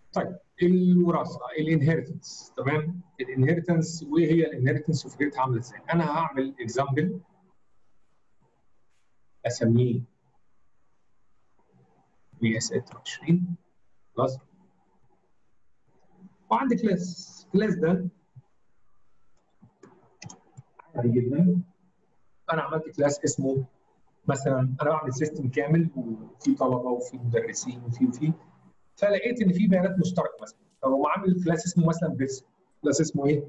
طيب الوراثه الانهيرتنس تمام الانهيرتنس وايه هي الانهيرتنس وفكرتها عامله ازاي انا هعمل اكزامبل اسميه بي اس 20 خلاص وعندي كلاس كلاس ده عادي جدا انا عملت كلاس اسمه مثلا انا بعمل سيستم كامل وفي طلبه وفي مدرسين وفي وفي فلقيت ان في بيانات مشتركه مثلا فهو عامل كلاس اسمه مثلا بيرسون كلاس اسمه ايه؟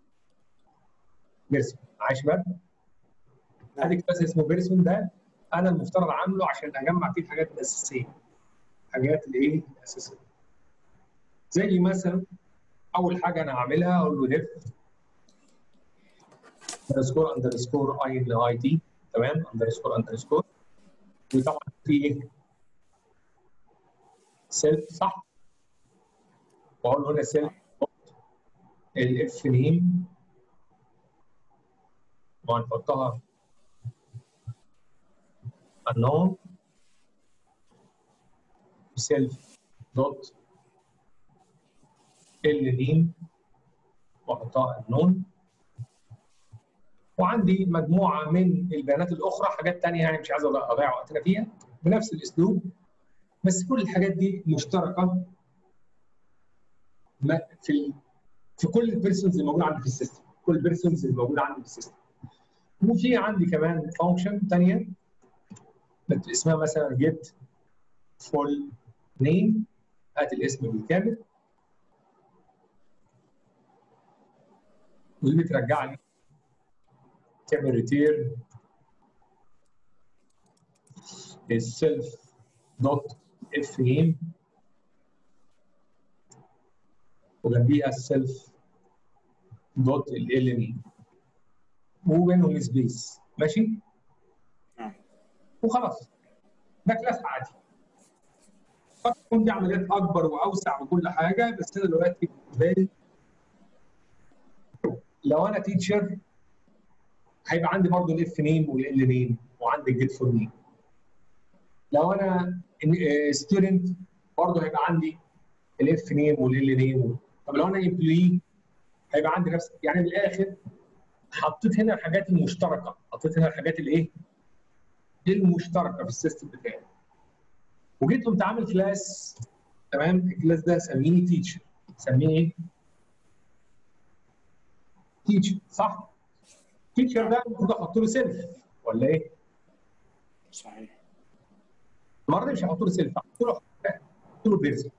بيرسون عايش بقى؟ ادي كلاس اسمه بيرسون ده انا المفترض عامله عشان اجمع فيه الحاجات الاساسيه الحاجات الايه؟ الاساسيه زي مثلا اول حاجه انا هعملها اقول له ديف اندرسكور اندرسكور اي ال اي تي تمام اندرسكور اندرسكور وطبعا في ايه؟ سيلف صح؟ واقول له هنا سيلف الاف نيم وهنحطها unknown سيلف دوت ال نيم واحطها unknown وعندي مجموعه من البيانات الاخرى حاجات ثانيه يعني مش عايز اضيع وقتنا فيها بنفس الاسلوب بس كل الحاجات دي مشتركه في في كل البيرسونز اللي موجوده عندي في السيستم كل البيرسونز اللي موجوده عندي في السيستم وفي عندي كمان فانكشن ثانيه اسمها مثلا جيت فول نيم هات الاسم بالكامل ودي بترجع لي تعمل ريتيرن السيلف دوت اف نيم وجنبيها السيلف دوت ال نيم وبينهم سبيس ماشي؟ وخلاص ده كلاس عادي قد تكون دي عمليات اكبر واوسع وكل حاجه بس انا دلوقتي بالنسبه لي لو انا تيتشر هيبقى عندي برضه الاف نيم والال نيم وعندي الجيت فور نيم لو انا ستودنت برضه هيبقى عندي الاف نيم والال نيم طب لو انا امبلوي هيبقى عندي نفس يعني من الاخر حطيت هنا الحاجات المشتركه حطيت هنا الحاجات الايه المشتركه في السيستم بتاعي وجيت قمت عامل كلاس تمام الكلاس ده سميه تيتشر سميه ايه؟ تيتشر صح؟ تيتشر ده المفروض احط له سيلف ولا ايه؟ صحيح المره دي مش هحط له سيلف هحط له هحط له بيرسون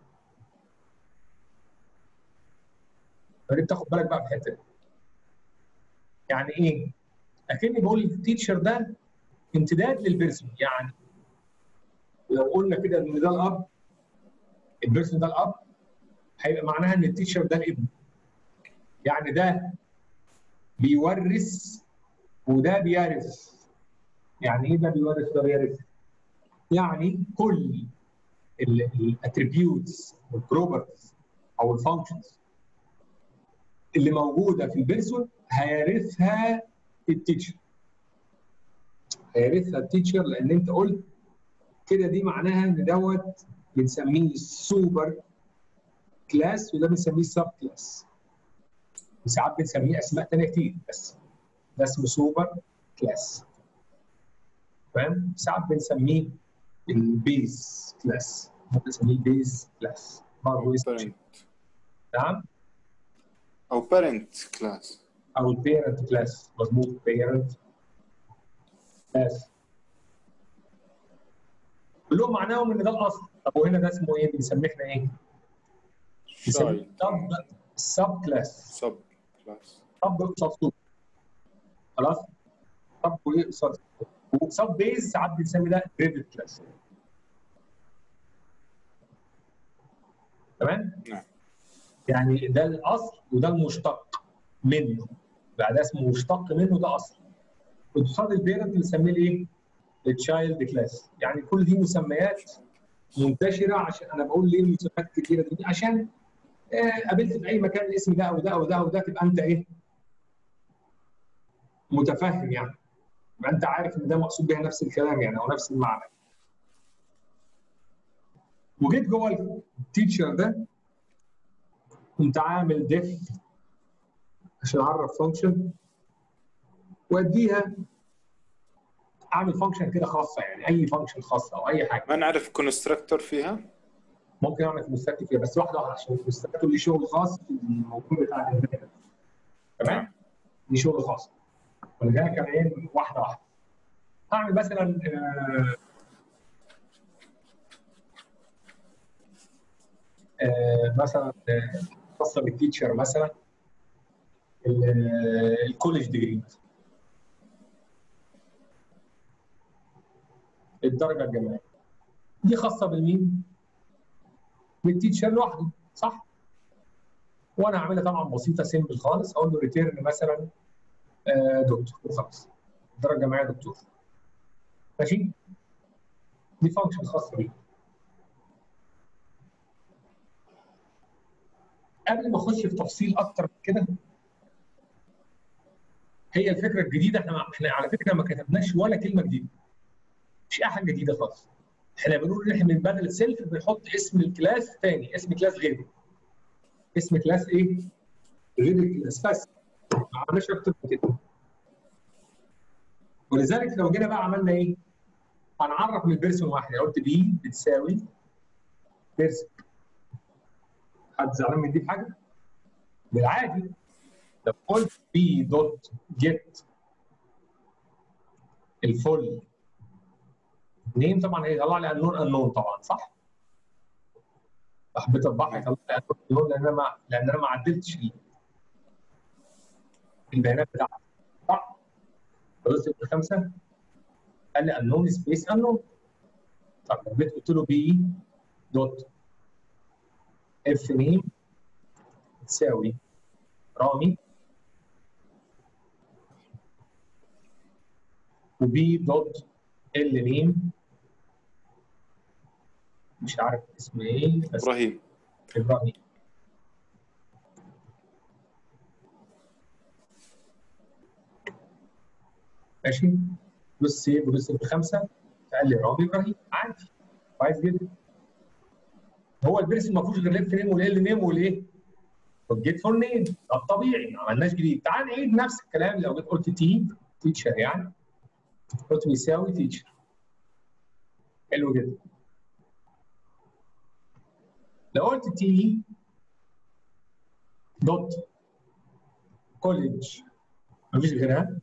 فدي بتاخد بالك بقى في الحته دي يعني ايه؟ اكني بقول التيتشر ده امتداد للبيرسون يعني لو قلنا كده ان ده الاب البيرسون ده الاب هيبقى معناها ان التيتشر ده الابن يعني ده بيورث وده بيرث يعني ايه ده بيورث وده بيرث؟ يعني كل الاتريبيوتس والبروبرتيز او الفانكشنز اللي موجوده في البيرسون هيرثها التيتشر هيرثها التيتشر لان انت قلت كده دي معناها ان دوت بنسميه سوبر كلاس وده بنسميه سب كلاس وساعات بنسميه اسماء ثانيه كتير بس ده اسمه سوبر كلاس فاهم؟ ساعات بنسميه البيز كلاس بنسميه البيز كلاس برضه parent نعم او parent كلاس او البيرنت كلاس مظبوط بيرنت كلاس كلهم معناهم ان ده الاصل طب وهنا ده اسمه ايه بنسميه احنا ايه؟ بنسميه سب سب كلاس سب كلاس سب قصاد سوبر خلاص سب وايه قصاد وسب بيز ساعات بنسمي ده ديفيد كلاس تمام؟ نعم يعني ده الاصل وده المشتق منه بقى ده اسمه مشتق منه ده اصل قصاد البيرنت بنسميه الايه؟ التشايلد كلاس يعني كل دي مسميات منتشره عشان انا بقول ليه المسميات الكتيره دي عشان آه، قابلت في اي مكان الاسم ده او ده او ده او ده تبقى انت ايه؟ متفهم يعني يبقى انت عارف ان ده مقصود بيها نفس الكلام يعني او نفس المعنى وجيت جوه التيتشر ده كنت عامل ديف عشان اعرف فانكشن واديها اعمل فانكشن كده خاصه يعني اي فانكشن خاصه او اي حاجه ما نعرف كونستراكتور فيها ممكن اعمل كونستراكتور فيها بس واحده واحده عشان الكونستراكتور ليه شغل خاص في الموضوع بتاع الانترنت تمام ليه شغل خاص ولذلك انا ايه واحده واحده هعمل مثلا آه، آه، مثلا آه، خاصه بالتيتشر مثلا ال- آه، الكوليج ديجري مثلا الدرجه الجامعيه دي خاصه بالمين؟ بالتيتشر لوحده صح؟ وانا هعملها طبعا بسيطه سيمبل خالص اقول له ريتيرن مثلا آه، دكتور وخلاص الدرجه الجامعيه دكتور ماشي؟ دي فانكشن خاصه بيه قبل ما اخش في تفصيل اكتر من كده هي الفكره الجديده احنا احنا على فكره ما كتبناش ولا كلمه جديده مش اي حاجه جديده خالص احنا بنقول ان احنا من بدل السيلف بنحط اسم الكلاس تاني اسم كلاس غيره اسم كلاس ايه؟ غير الكلاس بس ما عملناش اكتر من كده ولذلك لو جينا بقى عملنا ايه؟ هنعرف من البيرسون واحد يعني قلت بي بتساوي بيرسون حد زعلان من دي في حاجه؟ بالعادي لو قلت بي دوت جيت الفول نيم طبعا هيطلع لي انون انون طبعا صح؟ حبيت اطبعها يطلع لي انون لان انا ما لان انا ما عدلتش ال- البيانات بتاعتي صح؟ فدوست في خمسه قال لي انون سبيس انون طب لو جيت قلت له بي دوت اف نيم تساوي رامي وبي دوت ال نيم مش عارف اسمه ايه بس ابراهيم ابراهيم ماشي دوس سيف ودوس بخمسه قال لي رامي ابراهيم عادي كويس جدا هو البيرسون ما فيهوش غير ليفت نيم والال نيم والايه؟ والجيت فور نيم ده الطبيعي ما عملناش جديد تعال نعيد نفس الكلام لو جيت قلت تي تيتشر يعني قلت بيساوي تيتشر حلو جدا لو قلت تي دوت كوليدج مفيش غيرها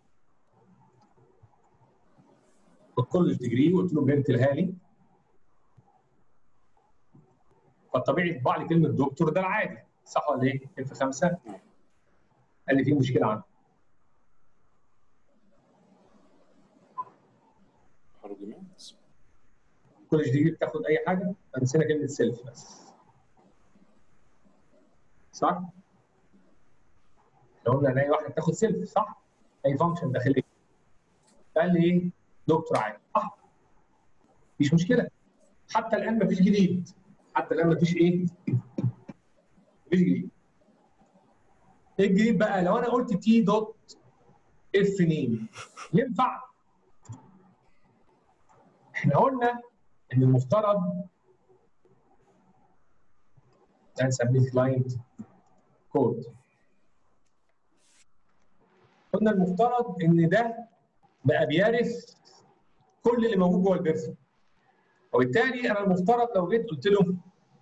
الكوليدج ديجري وقلت له بنت الهالي فالطبيعي يطبع لي كلمه دكتور ده العادي صح ولا ايه؟ اف 5 قال لي في مشكله عنده arguments كوليدج ديجري بتاخد اي حاجه فنسينا كلمه سيلف بس صح؟ احنا قلنا ان اي واحده بتاخد سيلف صح؟ اي فانكشن داخليه قال لي ايه؟ دكتور عادي صح؟ مفيش مشكله حتى الان مفيش جديد حتى الان مفيش ايه؟ مفيش جديد ايه الجديد بقى؟ لو انا قلت تي دوت اف نيم ينفع؟ احنا قلنا ان المفترض ده نسميه كلاينت كود قلنا المفترض ان ده بقى بيرث كل اللي موجود جوه البيرسون وبالتالي انا المفترض لو جيت قلت له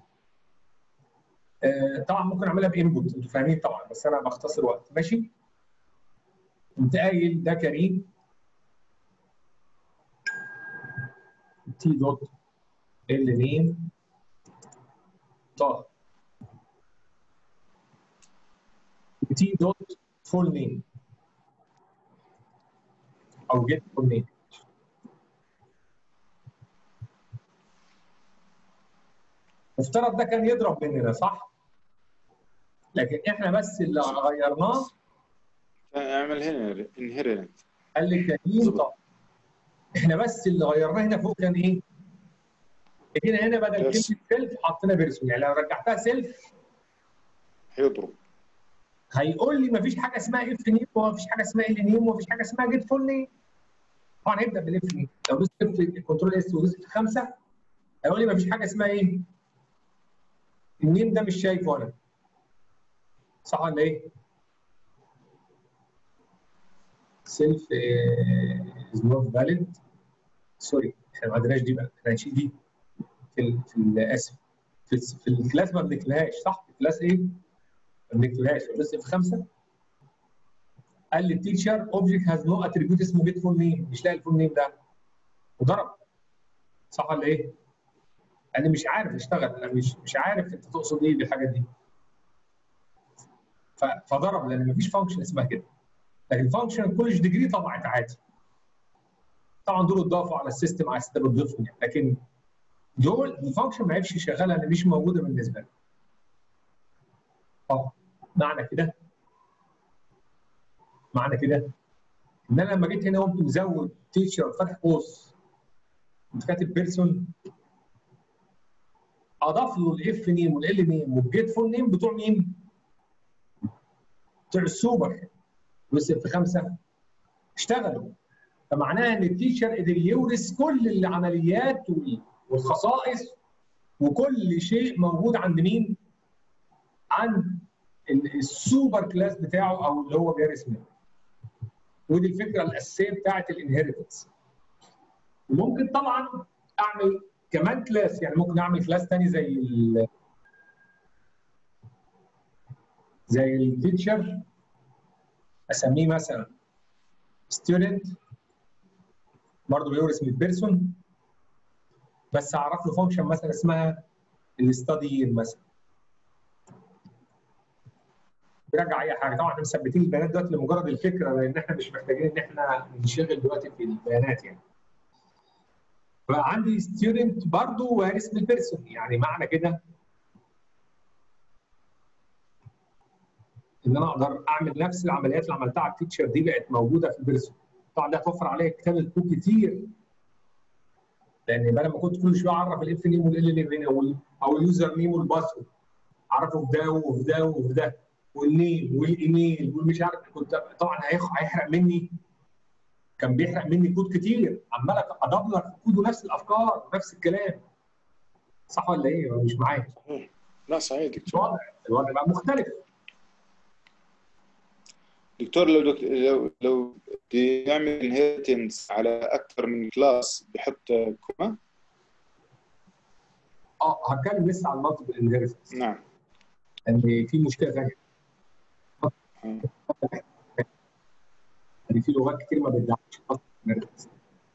آه، طبعا ممكن اعملها بانبوت انتوا فاهمين طبعا بس انا بختصر وقت ماشي قمت قايل ده كريم تي دوت ال نيم طه تي دوت فول نيم او جيت فول نيم مفترض ده كان يضرب مننا صح؟ لكن احنا بس اللي غيرناه اعمل هنا inherent قال لي كريم طه احنا بس اللي غيرناه هنا فوق كان ايه؟ جينا هنا بدل كلمه Yes. سيلف حطينا بيرسون يعني لو رجعتها سيلف هيضرب هيقول لي مفيش حاجه اسمها اف نيم ومفيش حاجه اسمها ال نيم ومفيش حاجه اسمها جيت فول نيم طبعا هيبدا بالاف نيم لو دوست اف كنترول اس ودوست خمسه هيقول لي مفيش حاجه اسمها ايه؟ النيم ده مش شايفه انا صح ولا ايه؟ سيلف از نوت فاليد سوري احنا ما عندناش دي بقى احنا هنشيل دي في ال في ال- اسف في, الس- في الكلاس ما بنكتبهاش صح؟ في الكلاس ايه؟ ما بنكتبهاش بس في خمسه قال لي التيتشر اوبجكت هاز نو اتريبيوت اسمه جيت فول نيم مش لاقي الفول نيم ده وضرب صح ولا ايه؟ انا مش عارف اشتغل انا مش مش عارف انت تقصد ايه بالحاجات دي ف- فضرب لان مفيش فانكشن اسمها كده لكن فانكشن كولج ديجري طبعت عادي طبعا دول اتضافوا على السيستم على السيستم بتضيفهم يعني لكن دول الفانكشن ما عرفش يشغلها لان مش موجوده بالنسبه له اه معنى كده معنى كده ان انا لما جيت هنا قمت مزود تيتشر فاتح قوس كنت كاتب بيرسون اضاف له الاف نيم والال نيم والجيت فول نيم بتوع مين؟ بتوع السوبر بس في خمسه اشتغلوا فمعناها ان التيشر قدر يورث كل العمليات وال- والخصائص وكل شيء موجود عند مين؟ عند ال- السوبر كلاس بتاعه او اللي هو بيرث منه. ودي الفكره الاساسيه بتاعت الانهيرتنس. ممكن طبعا اعمل كمان كلاس يعني ممكن اعمل كلاس تاني زي ال زي التيتشر اسميه مثلا ستودنت برضه بيورث من البيرسون بس اعرف له فانكشن مثلا اسمها الستادي مثلا بيرجع اي حاجه طبعا احنا مثبتين البيانات دلوقتي لمجرد الفكره لان احنا مش محتاجين ان احنا نشغل دلوقتي في البيانات يعني فعندي ستودنت برضه وارث من البيرسون يعني معنى كده ان انا اقدر اعمل نفس العمليات اللي عملتها على التيتشر دي بقت موجوده في البيرسون طبعا ده هتوفر عليا كتابه كود كتير لان بدل ما كنت كل شويه اعرف الاف نيم والال نيم او اليوزر نيم والباسورد اعرفه في ده وفي ده وفي ده والنيم والايميل والمش عارف كنت طبعا هيخ- هيحرق مني كان بيحرق مني كود كتير عمال ادبلر في كود ونفس الافكار ونفس الكلام صح ولا ايه؟ ولا مش معايا؟ صحيح لا صحيح مش دكتور واضح الوضع بقى مختلف دكتور لو دك... لو لو بدي يعمل انهيرتنس على اكثر من كلاس بحط كوما اه هتكلم لسه عن مالتيبل انهيرتنس نعم ان في مشكله ثانيه آه. ان في لغات كتير ما بتدعمش multiple inheritance.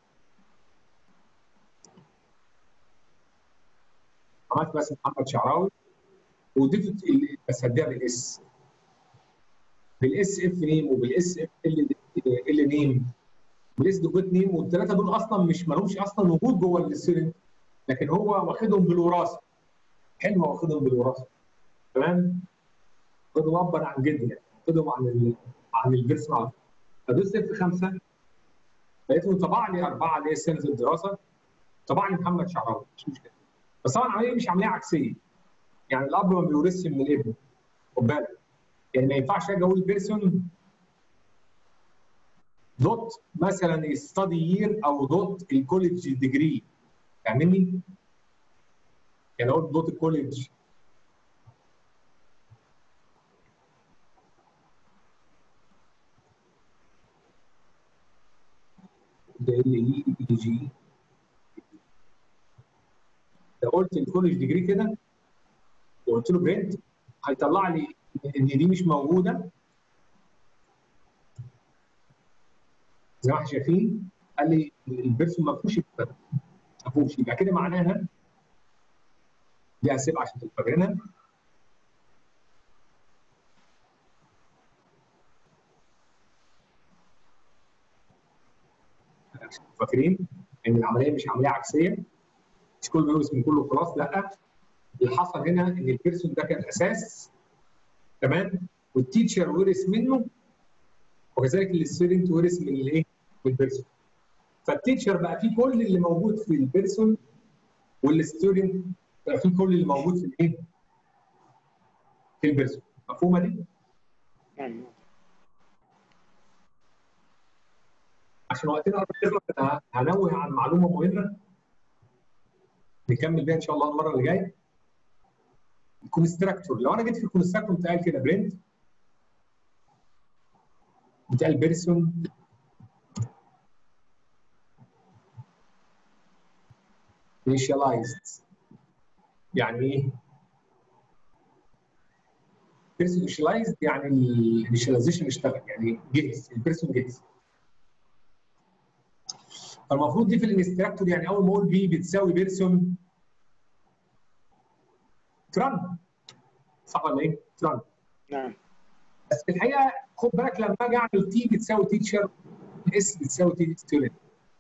عملت بس محمد شعراوي وضفت ال- بس هديها بالاس بالاس اف نيم وبالاس اف ال ال نيم بالاس دوت نيم والثلاثه دول اصلا مش مالهمش اصلا وجود جوه السيرنت لكن هو واخدهم بالوراثه حلوه واخدهم بالوراثه تمام واخدهم ابا عن جد يعني واخدهم عن ال... عن البيرسونال فدوست في خمسه لقيته طبع لي اربعه اللي هي سنه الدراسه طبع لي محمد شعراوي مش مشكله بس طبعا العمليه مش عمليه عكسيه يعني الاب ما بيورثش من الابن خد بالك يعني ما ينفعش اجي اقول بيرسون دوت مثلا ستادي يير او دوت الكوليدج ديجري فاهمني؟ يعني اقول دوت الكوليدج ده ال اي اي جي لو قلت الكوليدج ديجري كده وقلت له برنت هيطلع لي ان دي مش موجوده زي ما احنا شايفين قال لي البيرسون ما فيهوش الكلام. ما فيهوش يبقى كده معناها دي هسيبها عشان تبقوا فاكرينها فاكرين ان العمليه مش عمليه عكسيه مش كله بيورث من كله خلاص لا اللي حصل هنا ان البيرسون ده كان اساس تمام والتيتشر ورث منه وكذلك الستودنت ورث من الايه؟ من البيرسون فالتيتشر بقى فيه كل اللي موجود في البيرسون والستودنت بقى فيه كل اللي موجود في الايه؟ في البيرسون مفهومه دي؟ نعم عشان وقتنا قرب يخلص انا هنوه عن معلومه مهمه نكمل بيها ان شاء الله المره اللي جايه الكونستراكتور لو انا جيت في الكونستراكتور بتاعي كده برنت بتاع البيرسون initialized يعني ايه؟ بيرسون initialized يعني الانيشاليزيشن اشتغل يعني جهز البيرسون جهز فالمفروض دي في الانستراكتور يعني اول ما اقول بي بتساوي بيرسون تران صح ولا ايه؟ تران نعم بس في الحقيقه خد بالك لما اجي اعمل تي بتساوي تيتشر اس بتساوي تي ستودنت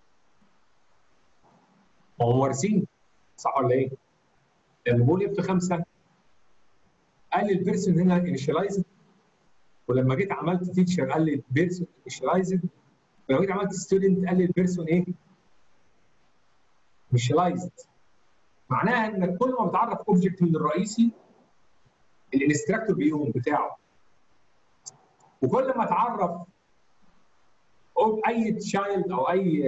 هم وارثين صح ولا ايه؟ لما بقول اف 5 قال لي البيرسون هنا انيشاليزد ولما جيت عملت تيتشر قال لي البيرسون انيشاليزد ولما جيت عملت ستودنت قال لي البيرسون ايه؟ انيشاليزد معناها انك كل ما بتعرف اوبجكت من الرئيسي الانستراكتور بيقوم بتاعه وكل ما تعرف اي تشايلد او اي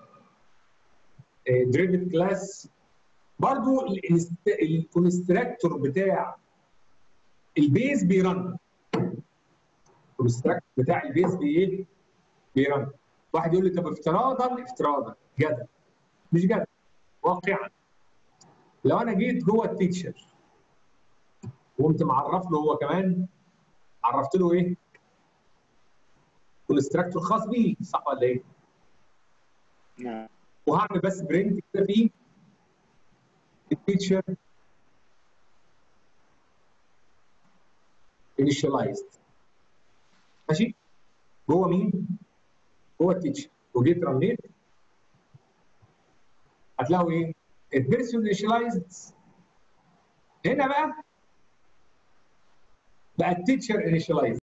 دريفت كلاس برضو الكونستراكتور بتاع البيز بيرن الكونستراكتور بتاع البيز بايه؟ بيرن واحد يقول لي طب افتراضا افتراضا جدل مش جدل واقعا لو انا جيت جوه التيتشر وقمت معرف له هو كمان عرفت له ايه؟ كونستراكتور خاص بيه صح ولا ايه؟ نعم وهعمل بس برنت كده فيه التيتشر initialized ماشي جوه مين؟ جوه التيتشر وجيت رنيت هتلاقوا ايه؟ البيرسون initialized هنا بقى بقى التيتشر initialized